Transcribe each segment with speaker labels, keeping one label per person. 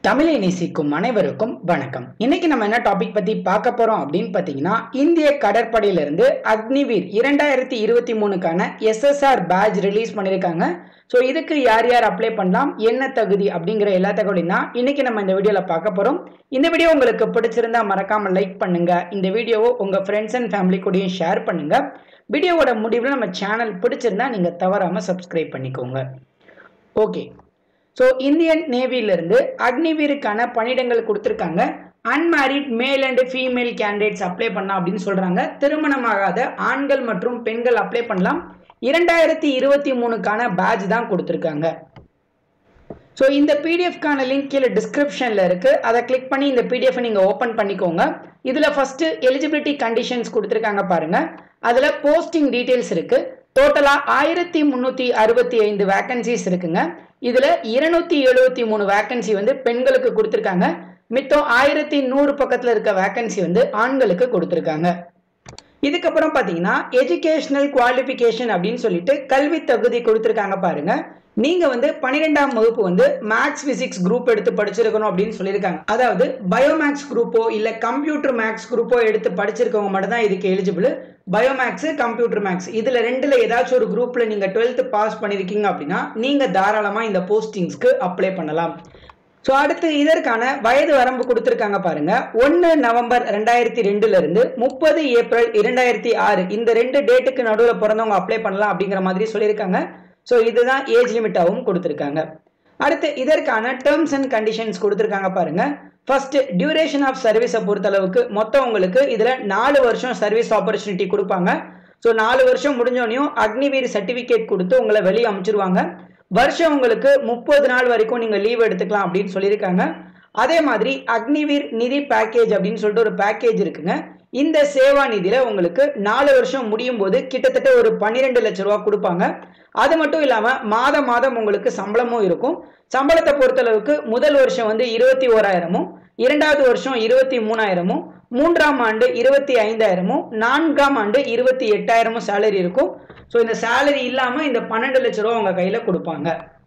Speaker 1: தமிழை நேசிக்கும் அனைவருக்கும் வணக்கம் இன்னைக்கு நம்ம என்ன டாபிக் பத்தி பார்க்க போறோம் அப்படின்னு பாத்தீங்கன்னா இந்திய கடற்படையிலிருந்து அக்னிவீர் இரண்டாயிரத்தி இருபத்தி மூணுக்கான எஸ்எஸ்ஆர் பேட்ச் ரிலீஸ் பண்ணியிருக்காங்க ஸோ இதுக்கு யார் யார் அப்ளை பண்ணலாம் என்ன தகுதி அப்படிங்கிற எல்லா தகவலையும் தான் இன்னைக்கு நம்ம இந்த வீடியோல பார்க்க போறோம் இந்த வீடியோ உங்களுக்கு பிடிச்சிருந்தா மறக்காம லைக் பண்ணுங்க இந்த வீடியோவை உங்க ஃப்ரெண்ட்ஸ் அண்ட் ஃபேமிலி கூடயும் ஷேர் பண்ணுங்க வீடியோவோட முடிவில் நம்ம சேனல் பிடிச்சிருந்தா நீங்க தவறாம சப்ஸ்கிரைப் பண்ணிக்கோங்க ஓகே ஸோ இந்தியன் நேவியிலிருந்து அக்னிவீருக்கான பணியிடங்கள் கொடுத்துருக்காங்க unmarried male and female candidates apply பண்ணலாம் அப்படின்னு சொல்றாங்க திருமணமாகாத ஆண்கள் மற்றும் பெண்கள் அப்ளை பண்ணலாம் இரண்டாயிரத்தி இருபத்தி மூணுக்கான பேட்ச் தான் கொடுத்துருக்காங்க ஸோ இந்த பிடிஎஃப்கான லிங்க் கீழே டிஸ்கிரிப்ஷனில் இருக்குது அதை கிளிக் பண்ணி இந்த பிடிஎஃப் நீங்கள் ஓப்பன் பண்ணிக்கோங்க இதில் ஃபஸ்ட்டு எலிஜிபிலிட்டி கண்டிஷன்ஸ் கொடுத்துருக்காங்க பாருங்கள் அதில் போஸ்டிங் டீட்டெயில்ஸ் இருக்குது டோட்டலாக ஆயிரத்தி முந்நூற்றி அறுபத்தி ஐந்து வேக்கன்சிஸ் இருக்குங்க இதில் இருநூத்தி எழுபத்தி மூணு வேக்கன்சி வந்து பெண்களுக்கு கொடுத்துருக்காங்க மித்தம் ஆயிரத்தி நூறு பக்கத்தில் இருக்க வேக்கன்சி வந்து ஆண்களுக்கு கொடுத்துருக்காங்க இதுக்கப்புறம் பார்த்தீங்கன்னா எஜுகேஷனல் குவாலிஃபிகேஷன் அப்படின்னு சொல்லிட்டு கல்வி தகுதி கொடுத்துருக்காங்க பாருங்க நீங்க வந்து பன்னிரெண்டாம் வகுப்பு வந்து மேக்ஸ் பிசிக்ஸ் குரூப் எடுத்து படிச்சிருக்கணும் அப்படின்னு சொல்லியிருக்காங்க அதாவது பயோமேக்ஸ் குரூப்போ இல்ல கம்ப்யூட்டர் மேக்ஸ் குரூப்போ எடுத்து படிச்சிருக்கவங்க மட்டும் தான் இதுக்கு எலிஜிபிள் பயோமேக்ஸ் கம்ப்யூட்டர் மேக்ஸ் இதுல ரெண்டுல ஏதாச்சும் ஒரு குரூப்ல நீங்க டுவெல்த் பாஸ் பண்ணிருக்கீங்க அப்படின்னா நீங்க தாராளமா இந்த போஸ்டிங்ஸ்க்கு அப்ளை பண்ணலாம் ஸோ அடுத்து இதற்கான வயது வரம்பு கொடுத்துருக்காங்க பாருங்க ஒன்று நவம்பர் ரெண்டாயிரத்தி ரெண்டுல இருந்து முப்பது ஏப்ரல் இரண்டாயிரத்தி ஆறு இந்த ரெண்டு டேட்டுக்கு நடுவில் பிறந்தவங்க அப்ளை பண்ணலாம் அப்படிங்கிற மாதிரி சொல்லியிருக்காங்க ஸோ இதுதான் ஏஜ் லிமிட்டாகவும் கொடுத்துருக்காங்க அடுத்து இதற்கான டேர்ம்ஸ் அண்ட் கண்டிஷன்ஸ் கொடுத்துருக்காங்க பாருங்க ஃபர்ஸ்ட் டியூரேஷன் ஆஃப் சர்வீஸை பொறுத்தளவுக்கு மொத்தம் உங்களுக்கு இதில் நாலு வருஷம் சர்வீஸ் ஆப்பர்ச்சுனிட்டி கொடுப்பாங்க ஸோ நாலு வருஷம் முடிஞ்சோடனையும் அக்னிவீர் சர்டிஃபிகேட் கொடுத்து உங்களை வெளியே அமைச்சிருவாங்க வருஷம் உங்களுக்கு முப்பது நாள் வரைக்கும் நீங்கள் லீவ் எடுத்துக்கலாம் அப்படின்னு சொல்லியிருக்காங்க அதே மாதிரி அக்னிவீர் நிதி பேக்கேஜ் அப்படின்னு சொல்லிட்டு ஒரு பேக்கேஜ் இருக்குங்க இந்த சேவா நிதியில உங்களுக்கு நாலு வருஷம் முடியும் போது கிட்டத்தட்ட ஒரு பன்னிரெண்டு லட்ச ரூபா கொடுப்பாங்க அது மட்டும் இல்லாம மாதம் மாதம் உங்களுக்கு சம்பளமும் இருக்கும் சம்பளத்தை பொறுத்தளவுக்கு முதல் வருஷம் வந்து இருபத்தி ஓராயிரமும் இரண்டாவது வருஷம் இருபத்தி மூணாயிரமும் மூன்றாம் ஆண்டு இருபத்தி ஐந்தாயிரமும் நான்காம் ஆண்டு இருபத்தி எட்டாயிரமும் சேலரி இருக்கும் ஸோ இந்த சேலரி இல்லாமல் இந்த பன்னெண்டு லட்ச ரூபா உங்கள் கையில் கொடுப்பாங்க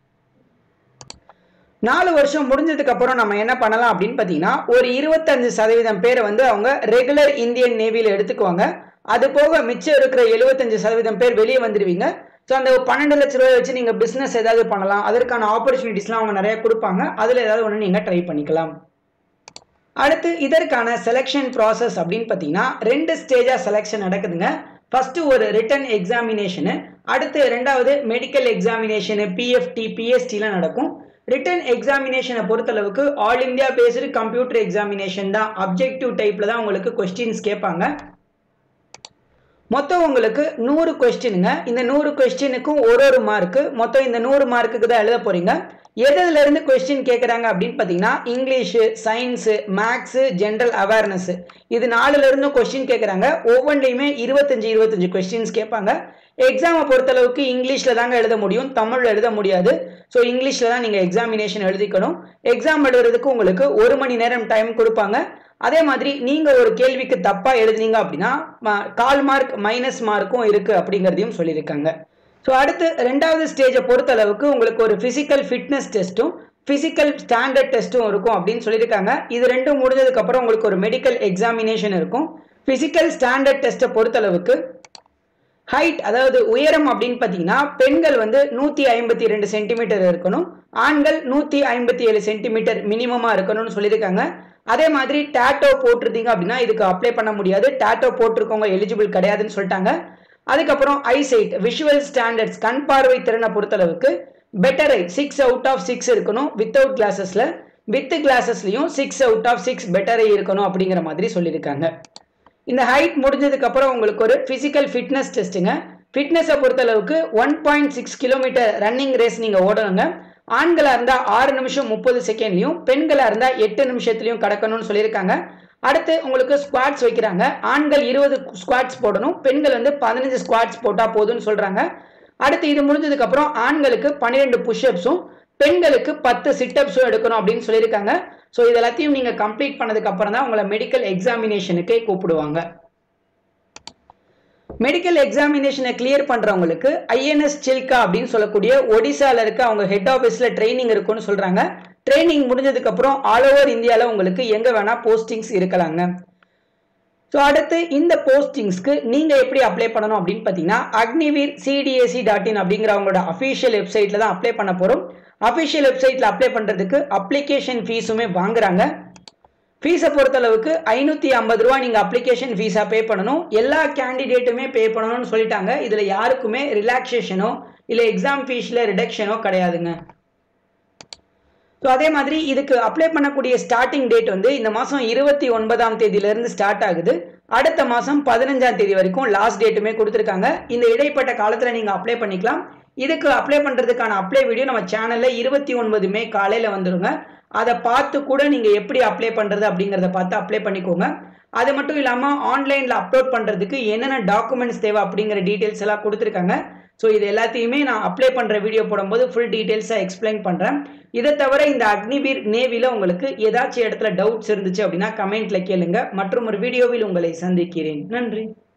Speaker 1: நாலு வருஷம் முடிஞ்சதுக்கு அப்புறம் நம்ம என்ன பண்ணலாம் அப்படின்னு பார்த்தீங்கன்னா ஒரு இருபத்தஞ்சு சதவீதம் பேரை வந்து அவங்க ரெகுலர் இந்தியன் நேவியில் எடுத்துக்குவாங்க அது போக மிச்சம் இருக்கிற எழுபத்தஞ்சு சதவீதம் பேர் வெளியே வந்துடுவீங்க ஸோ அந்த பன்னெண்டு லட்ச ரூபாய் வச்சு நீங்கள் பிஸ்னஸ் ஏதாவது பண்ணலாம் அதற்கான ஆப்பர்ச்சுனிட்டிஸ்லாம் அவங்க நிறைய கொடுப்பாங்க அதில் ஏதாவது ஒன்று நீங்கள் ட்ரை பண்ணிக்கலாம் அடுத்து இதற்கான செலெக்ஷன் ப்ராசஸ் அப்படின்னு பார்த்தீங்கன்னா ரெண்டு ஸ்டேஜாக செலெக்ஷன் நடக்குதுங்க ஃபர்ஸ்ட் ஒரு ரிட்டன் எக்ஸாமினேஷனு அடுத்து ரெண்டாவது மெடிக்கல் எக்ஸாமினேஷனு பிஎஃப்டி பிஎஸ்டிலாம் நடக்கும் ரிட்டன் எக்ஸாமினேஷனை பொறுத்தளவுக்கு all India based computer examination தான் அப்ஜெக்டிவ் டைப்பில் தான் உங்களுக்கு கொஸ்டின்ஸ் கேட்பாங்க மொத்தம் உங்களுக்கு நூறு கொஸ்டினுங்க இந்த நூறு கொஸ்டினுக்கும் ஒரு ஒரு மார்க்கு மொத்தம் இந்த நூறு மார்க்குக்கு தான் எழுத போறீங்க எதுல இருந்து கொஸ்டின் கேட்குறாங்க அப்படின்னு பார்த்தீங்கன்னா English science maths general awareness இது நாலுல இருந்து கொஸ்டின் கேட்குறாங்க ஒவ்வொன்றையுமே இருபத்தஞ்சு இருபத்தஞ்சு கொஸ்டின்ஸ் கேட்பாங்க எக்ஸாமை பொறுத்தளவுக்கு இங்கிலீஷில் தாங்க எழுத முடியும் தமிழில் எழுத முடியாது ஸோ இங்கிலீஷில் தான் நீங்கள் எக்ஸாமினேஷன் எழுதிக்கணும் எக்ஸாம் எழுதுறதுக்கு உங்களுக்கு ஒரு மணி நேரம் டைம் கொடுப்பாங்க அதே மாதிரி நீங்கள் ஒரு கேள்விக்கு தப்பாக எழுதுனீங்க அப்படின்னா கால் மார்க் மைனஸ் மார்க்கும் இருக்குது அப்படிங்கிறதையும் சொல்லியிருக்காங்க ஸோ அடுத்து ரெண்டாவது ஸ்டேஜை பொறுத்தளவுக்கு உங்களுக்கு ஒரு ஃபிசிக்கல் ஃபிட்னஸ் டெஸ்ட்டும் ஃபிசிக்கல் ஸ்டாண்டர்ட் டெஸ்ட்டும் இருக்கும் அப்படின்னு சொல்லியிருக்காங்க இது ரெண்டும் முடிஞ்சதுக்கப்புறம் உங்களுக்கு ஒரு மெடிக்கல் எக்ஸாமினேஷன் இருக்கும் ஃபிசிக்கல் ஸ்டாண்டர்ட் டெஸ்ட்டை பொறுத்தளவுக்கு ஹைட் அதாவது உயரம் அப்படின்னு பார்த்தீங்கன்னா பெண்கள் வந்து நூற்றி ஐம்பத்தி ரெண்டு சென்டிமீட்டர் இருக்கணும் ஆண்கள் நூற்றி ஐம்பத்தி ஏழு சென்டிமீட்டர் மினிமமாக இருக்கணும்னு சொல்லியிருக்காங்க அதே மாதிரி டேட்டோ போட்டிருந்தீங்க அப்படின்னா இதுக்கு அப்ளை பண்ண முடியாது டேட்டோ போட்டிருக்கவங்க எலிஜிபிள் கிடையாதுன்னு சொல்லிட்டாங்க அதுக்கப்புறம் ஐசைட் விஷுவல் ஸ்டாண்டர்ட்ஸ் கண் பார்வை திறனை பொறுத்தளவுக்கு better eye six out of six இருக்கணும் வித்தவுட் கிளாஸஸில் வித் கிளாஸஸ்லையும் six out of six better eye இருக்கணும் அப்படிங்கிற மாதிரி சொல்லியிருக்காங்க இந்த ஹைட் முடிஞ்சதுக்கு அப்புறம் உங்களுக்கு ஒரு ஃபிசிக்கல் ஃபிட்னஸ் டெஸ்ட்டுங்க ஃபிட்னஸை பொறுத்தளவுக்கு one point six kilometre running race நீங்கள் ஓடணுங்க ஆண்களாக இருந்தால் ஆறு நிமிஷம் முப்பது செகண்ட்லையும் பெண்களாக இருந்தால் எட்டு நிமிஷத்துலையும் கடக்கணும்னு சொல்லியிருக்காங்க அடுத்து உங்களுக்கு ஸ்குவாட்ஸ் வைக்கிறாங்க ஆண்கள் இருபது ஸ்குவாட்ஸ் போடணும் பெண்கள் வந்து பதினஞ்சு ஸ்குவாட்ஸ் போட்டால் போதும்னு சொல்கிறாங்க அடுத்து இது முடிஞ்சதுக்கு அப்புறம் ஆண்களுக்கு பன்னிரெண்டு புஷ்அப்ஸும் பெண்களுக்கு பத்து சிட்டப்ஸும் எடுக்கணும் அப்படின்னு சொல்லியிருக்காங்க ஸோ இது எல்லாத்தையும் நீங்கள் கம்ப்ளீட் பண்ணதுக்கு அப்புறம் தான் உங்களை மெடிக்கல் எக்ஸாமினேஷனுக்கே கூப்பிடுவாங்க மெடிக்கல் எக்ஸாமினேஷனை கிளியர் பண்றவங்களுக்கு ஐஎன்எஸ் சில்கா அப்படின்னு சொல்லக்கூடிய ஒடிசால இருக்க அவங்க ஹெட் ஆஃபீஸ்ல ட்ரைனிங் இருக்குன்னு சொல்றாங்க ட்ரைனிங் முடிஞ்சதுக்கப்புறம் ஆல் ஓவர் இந்தியாவில் உங்களுக்கு எங்கே வேணால் போஸ்டிங்ஸ் இருக்கலாங்க ஸோ அடுத்து இந்த போஸ்டிங்ஸ்க்கு நீங்கள் எப்படி அப்ளை பண்ணணும் அப்படின்னு பார்த்தீங்கன்னா அக்னிவீர் சிடிஎஸ்சி டாட் இன் அப்படிங்கிற அவங்களோட அஃபிஷியல் வெப்சைட்டில் தான் அப்ளை பண்ண போகிறோம் அஃபிஷியல் வெப்சைட்டில் அப்ளை பண்ணுறதுக்கு அப்ளிகேஷன் ஃபீஸுமே வாங்குறாங்க ஃபீஸை பொறுத்தளவுக்கு ஐநூற்றி ஐம்பது ரூபா நீங்கள் அப்ளிகேஷன் ஃபீஸாக பே பண்ணணும் எல்லா கேண்டிடேட்டுமே பே பண்ணணும்னு சொல்லிட்டாங்க இதில் யாருக்குமே ரிலாக்ஸேஷனோ இல்லை எக்ஸாம் ஃபீஸில் ரிடக்ஷனோ கிடையாதுங்க ஸோ அதே மாதிரி இதுக்கு அப்ளை பண்ணக்கூடிய ஸ்டார்டிங் டேட் வந்து இந்த மாதம் இருபத்தி ஒன்பதாம் தேதியிலேருந்து ஸ்டார்ட் ஆகுது அடுத்த மாதம் பதினஞ்சாம் தேதி வரைக்கும் லாஸ்ட் டேட்டுமே கொடுத்துருக்காங்க இந்த இடைப்பட்ட காலத்தில் நீங்கள் அப்ளை பண்ணிக்கலாம் இதுக்கு அப்ளை பண்ணுறதுக்கான அப்ளை வீடியோ நம்ம சேனலில் இருபத்தி ஒன்பது மே காலையில் வந்துருங்க அதை பார்த்து கூட நீங்கள் எப்படி அப்ளை பண்ணுறது அப்படிங்கிறத பார்த்து அப்ளை பண்ணிக்கோங்க அது மட்டும் இல்லாமல் ஆன்லைனில் அப்லோட் பண்ணுறதுக்கு என்னென்ன டாக்குமெண்ட்ஸ் தேவை அப்படிங்கிற டீட்டெயில்ஸ் எல்லாம் கொடுத்துருக்காங்க ஸோ இது எல்லாத்தையுமே நான் அப்ளை பண்ணுற வீடியோ போடும்போது ஃபுல் டீட்டெயில்ஸாக எக்ஸ்பிளைன் பண்ணுறேன் இதை தவிர இந்த அக்னிவீர் நேவியில் உங்களுக்கு ஏதாச்சும் இடத்துல டவுட்ஸ் இருந்துச்சு அப்படின்னா கமெண்ட்டில் கேளுங்க மற்றும் ஒரு வீடியோவில் உங்களை சந்திக்கிறேன் நன்றி